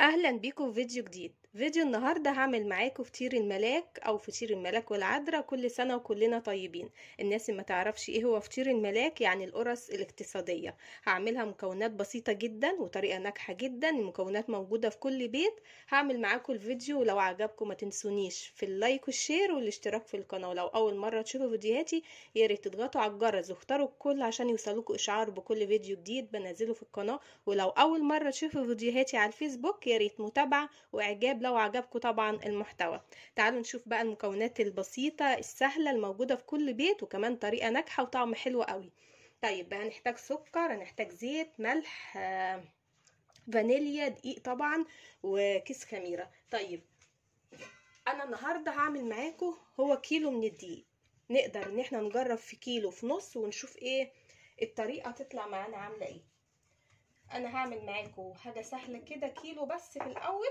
اهلا بيكم في فيديو جديد فيديو النهارده هعمل معاكم فطير الملاك او فطير الملاك والعذراء كل سنه وكلنا طيبين الناس اللي ما تعرفش ايه هو فطير الملاك يعني القرص الاقتصاديه هعملها مكونات بسيطه جدا وطريقه ناجحه جدا المكونات موجوده في كل بيت هعمل معاكم الفيديو ولو عجبكم ما تنسونيش في اللايك والشير والاشتراك في القناه ولو اول مره تشوفوا فيديوهاتي يا ريت تضغطوا على الجرس واختاروا الكل عشان يوصلكوا اشعار بكل فيديو جديد بنزله في القناه ولو اول مره تشوفوا فيديوهاتي على الفيسبوك يا ريت متابعه واعجاب لو عجبكم طبعا المحتوى تعالوا نشوف بقى المكونات البسيطه السهله الموجوده في كل بيت وكمان طريقه ناجحه وطعم حلو قوي طيب هنحتاج سكر هنحتاج زيت ملح آه، فانيليا دقيق طبعا وكيس خميره طيب انا النهارده هعمل معاكم هو كيلو من الدقيق نقدر ان احنا نجرب في كيلو في نص ونشوف ايه الطريقه تطلع معانا عامله ايه انا هعمل معاكم حاجه سهله كده كيلو بس في الاول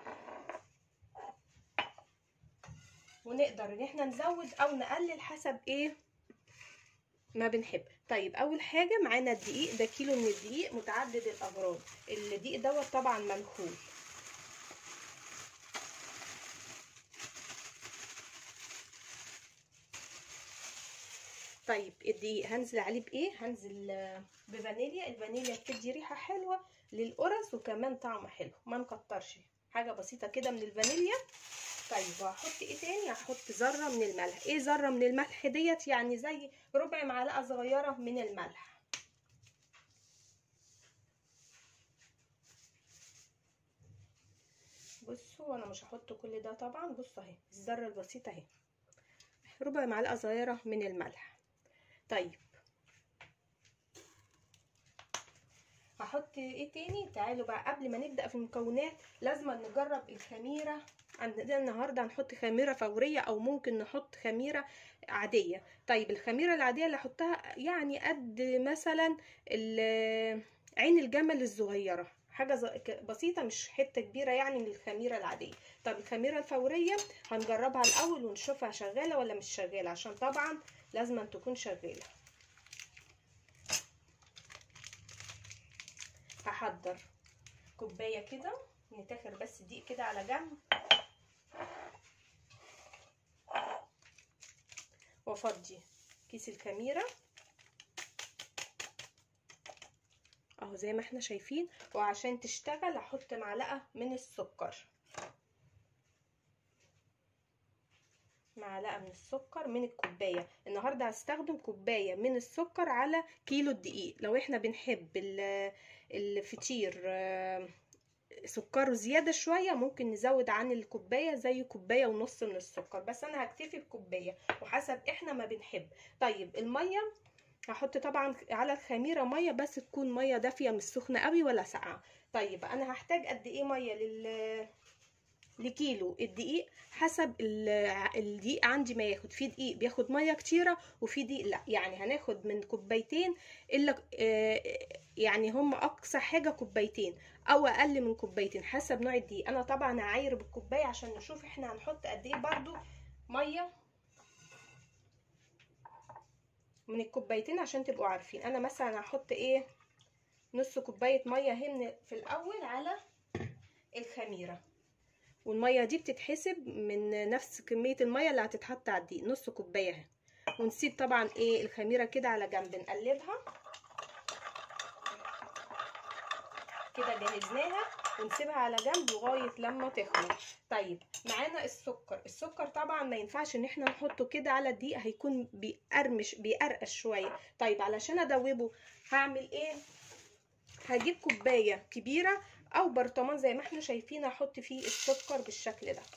ونقدر ان احنا نزود او نقلل حسب ايه ما بنحب طيب اول حاجه معانا الدقيق ده كيلو من الدقيق متعدد الاغراض الدقيق دوت طبعا منخول طيب الدقيق هنزل عليه بايه هنزل بفانيليا الفانيليا بتدي ريحه حلوه للقرص وكمان طعم حلو ما نكترش حاجه بسيطه كده من الفانيليا طيب وهحط ايه تاني هحط ذره من الملح ايه ذره من الملح ديت يعني زي ربع معلقه صغيره من الملح بصوا انا مش هحط كل ده طبعا بصوا اهي الذره البسيطه اهي ربع معلقه صغيره من الملح طيب هحط ايه تاني تعالوا بقى قبل ما نبدا في المكونات لازم نجرب الخميره عندنا النهارده هنحط خميره فوريه او ممكن نحط خميره عاديه طيب الخميره العاديه اللي احطها يعني قد مثلا عين الجمل الصغيره حاجه بسيطه مش حته كبيره يعني من الخميره العاديه طب الخميره الفوريه هنجربها الاول ونشوفها شغاله ولا مش شغاله عشان طبعا لازم أن تكون شغاله هحضر كوبايه كده نتاخر بس دقيق كده على جنب وافضي كيس الخميره اهو زي ما احنا شايفين وعشان تشتغل هحط معلقه من السكر معلقه من السكر من الكوبايه النهارده هستخدم كوبايه من السكر على كيلو الدقيق لو احنا بنحب الفطير سكره زياده شويه ممكن نزود عن الكوبايه زي كوبايه ونص من السكر بس انا هكتفي بكوبايه وحسب احنا ما بنحب طيب الميه هحط طبعا على الخميره ميه بس تكون ميه دافيه مش سخنه قوي ولا ساقعه طيب انا هحتاج قد ايه ميه لل لكيلو الدقيق حسب الدقيق عندي ما ياخد في دقيق بياخد ميه كتيره وفي دقيق لا يعني هناخد من كوبايتين الا يعني هم اقصى حاجه كوبايتين او اقل من كوبايتين حسب نوع الدقيق انا طبعا هعاير بالكوبايه عشان نشوف احنا هنحط قد ايه برضو ميه من الكوبايتين عشان تبقوا عارفين انا مثلا هحط ايه نص كوبايه ميه هنا في الاول على الخميره والميه دي بتتحسب من نفس كميه الميه اللي هتتحط على الدقيق نص كوبايه اهي ونسيب طبعا ايه الخميره كده على جنب نقلبها كده جهزناها ونسيبها على جنب لغايه لما تخمر طيب معانا السكر السكر طبعا ما ينفعش ان احنا نحطه كده على الدقيق هيكون بيقرمش بيقرقش شويه طيب علشان ادوبه هعمل ايه هجيب كوبايه كبيره او برطمان زي ما احنا شايفين هحط فيه السكر بالشكل ده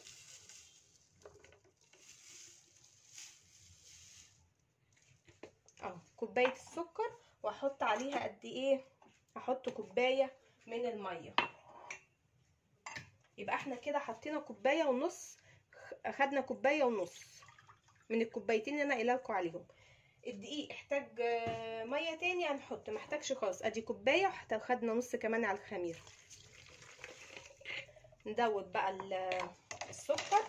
اهو كوبايه السكر واحط عليها قد ايه هحط كوبايه من الميه يبقى احنا كده حطينا كوبايه ونص اخدنا كوبايه ونص من الكوبايتين اللي انا قايله لكم عليهم الدقيق احتاج ميه تاني هنحط محتاجش خالص ادي كوبايه خدنا نص كمان على الخميره ندوب بقى السكر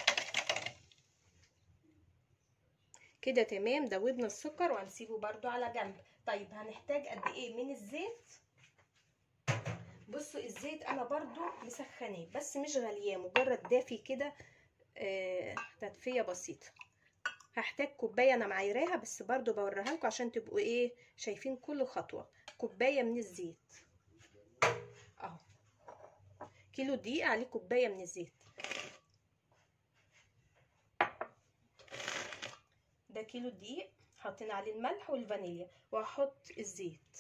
كده تمام دوبنا السكر وهنسيبه برضو على جنب طيب هنحتاج قد ايه من الزيت بصوا الزيت انا برضو مسخناه بس مش غالياه مجرد دافي كده آه تدفيه بسيطه هحتاج كوبايه انا معايراها بس برضو بوريها لكم عشان تبقوا ايه شايفين كل خطوه كوبايه من الزيت اهو كيلو دقيق عليه كوبايه من الزيت ده كيلو دقيق حاطين عليه الملح والفانيليا وهحط الزيت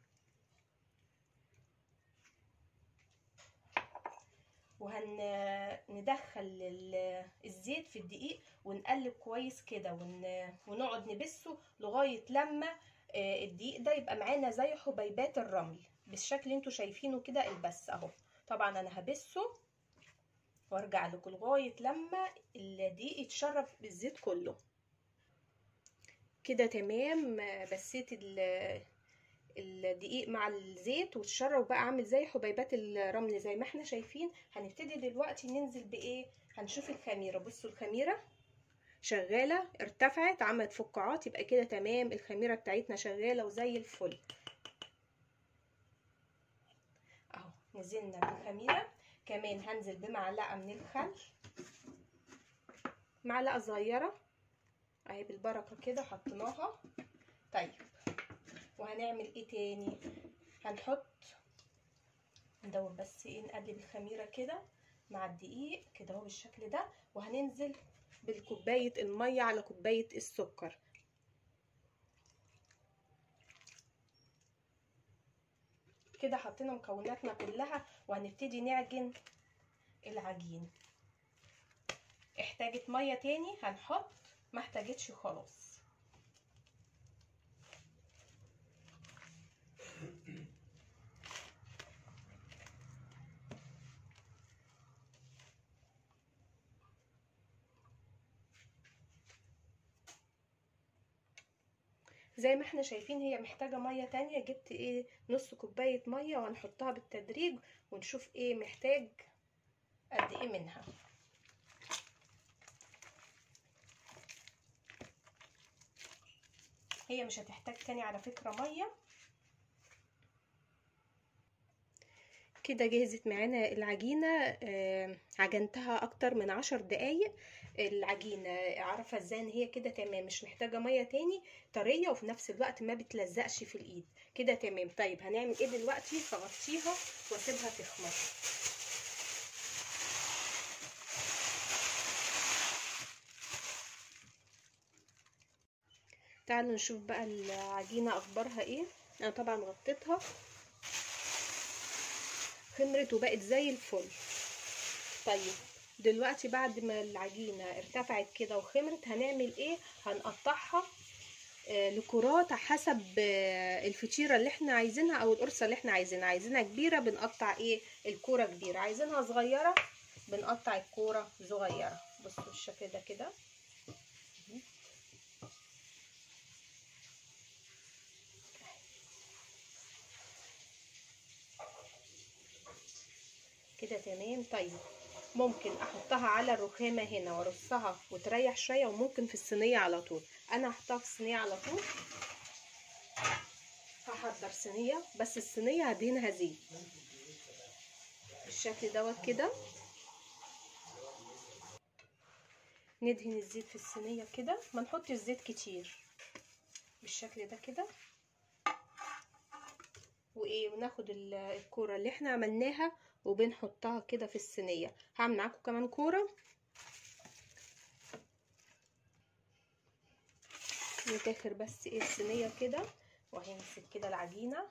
وهندخل الزيت في الدقيق ونقلب كويس كده ونقعد نبسه لغايه لما الدقيق ده يبقى معانا زي حبيبات الرمل بالشكل اللي انتوا شايفينه كده البس اهو طبعا انا هبسه وارجع لكم لغايه لما الدقيق يتشرب بالزيت كله كده تمام بسيت الدقيق مع الزيت وتشرب بقى عامل زي حبيبات الرمل زي ما احنا شايفين هنبتدي دلوقتي ننزل بايه هنشوف الخميره بصوا الخميره شغاله ارتفعت عملت فقاعات يبقى كده تمام الخميره بتاعتنا شغاله وزي الفل اهو نزلنا بالخميره كمان هنزل بمعلقه من الخل معلقه صغيره اهي بالبركه كده حطيناها طيب وهنعمل ايه تاني هنحط ندور بس ايه نقلب الخميره كده مع الدقيق كده اهو بالشكل ده وهننزل بالكوبايه الميه على كوبايه السكر كده حطينا مكوناتنا كلها وهنبتدي نعجن العجين احتاجت ميه تاني هنحط ما احتاجتش خلاص زي ما احنا شايفين هي محتاجة مية تانية جبت ايه نص كوباية مية وهنحطها بالتدريج ونشوف ايه محتاج قد ايه منها هي مش هتحتاج تاني على فكرة مية كده جهزت معانا العجينة آه عجنتها اكتر من عشر دقايق العجينة عارفة ازاي ان هي كده تمام مش محتاجة مية تاني طرية وفي نفس الوقت ما بتلزقش في الايد كده تمام طيب هنعمل ايه دلوقتي هغطيها واسيبها تخمر تعالوا نشوف بقى العجينة اخبارها ايه انا طبعا غطيتها خمرت وبقت زي الفل طيب دلوقتي بعد ما العجينة ارتفعت كده وخمرت هنعمل ايه هنقطعها آه لكرات حسب آه الفطيرة اللي احنا عايزينها او القرصة اللي احنا عايزينها عايزينها كبيرة بنقطع ايه الكورة كبيرة عايزينها صغيرة بنقطع الكورة صغيرة بصوا بالشكل ده كده كده تمام طيب ممكن احطها على الرخامة هنا وارصها وتريح شوية وممكن في الصينية على طول انا هحطها في الصينية على طول هحضر صينية بس الصينية هدهنها زيت بالشكل دوت كده ندهن الزيت في الصينية كده ما نحطش زيت كتير بالشكل ده كده وايه وناخد الكوره اللي احنا عملناها وبنحطها كده في الصينيه هعمل معاكم كمان كوره نتاخر بس ايه الصينيه كده وهنمسك كده العجينه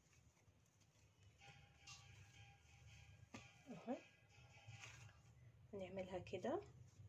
اهو نعملها كده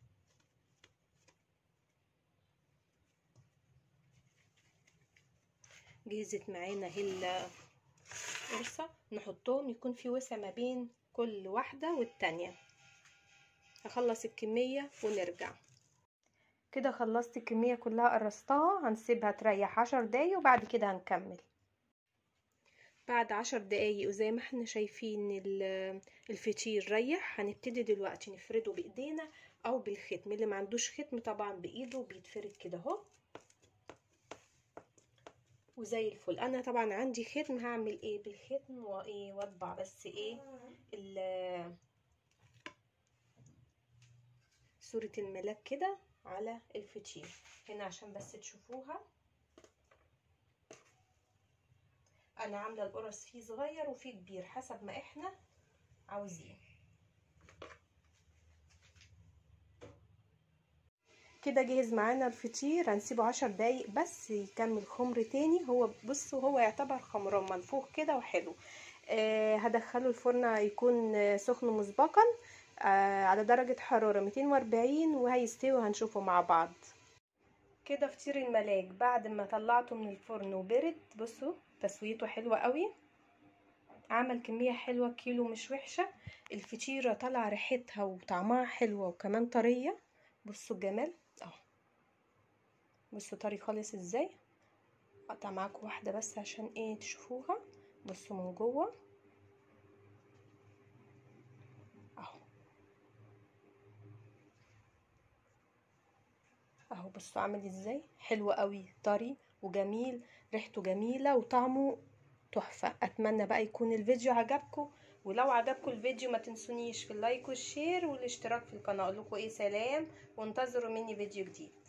جهزت معانا اهي القرصة نحطهم يكون في وسع ما بين كل واحدة والتانية هخلص الكمية ونرجع كده خلصت الكمية كلها قرصتها هنسيبها تريح عشر دقايق وبعد كده هنكمل بعد عشر دقايق وزي ما احنا شايفين الفطير ريح هنبتدي دلوقتي نفرده بايدينا او بالختم اللي ما عندوش ختم طبعا بايده بيتفرد كده اهو وزي الفل انا طبعا عندي ختم هعمل ايه بالختم وايه واطبع بس ايه ال- صورة الملاك كده على الفطير هنا عشان بس تشوفوها انا عامله القرص فيه صغير وفيه كبير حسب ما احنا عاوزين كده جهز معانا الفطير هنسيبه عشر دقايق بس يكمل خمر تاني هو بصوا هو يعتبر خمران منفوخ كده وحلو آه هدخله الفرن يكون آه، سخن مسبقا آه على درجة حرارة 240 وهيستوي وهنشوفه مع بعض كده فطير الملاك بعد ما طلعته من الفرن وبرد بصوا تسويته حلوة قوي عمل كمية حلوة كيلو مش وحشة الفطيرة طالعة ريحتها وطعمها حلوة وكمان طرية بصوا الجمال اهو بصوا طري خالص ازاي اقطع معاكم واحدة بس عشان ايه تشوفوها بصوا من جوه اهو اهو بصوا عامل ازاي حلو قوي طري وجميل ريحته جميلة وطعمه تحفة اتمنى بقى يكون الفيديو عجبكم ولو عجبكم الفيديو ما تنسونيش في اللايك والشير والاشتراك في القناة اقول لكم ايه سلام وانتظروا مني فيديو جديد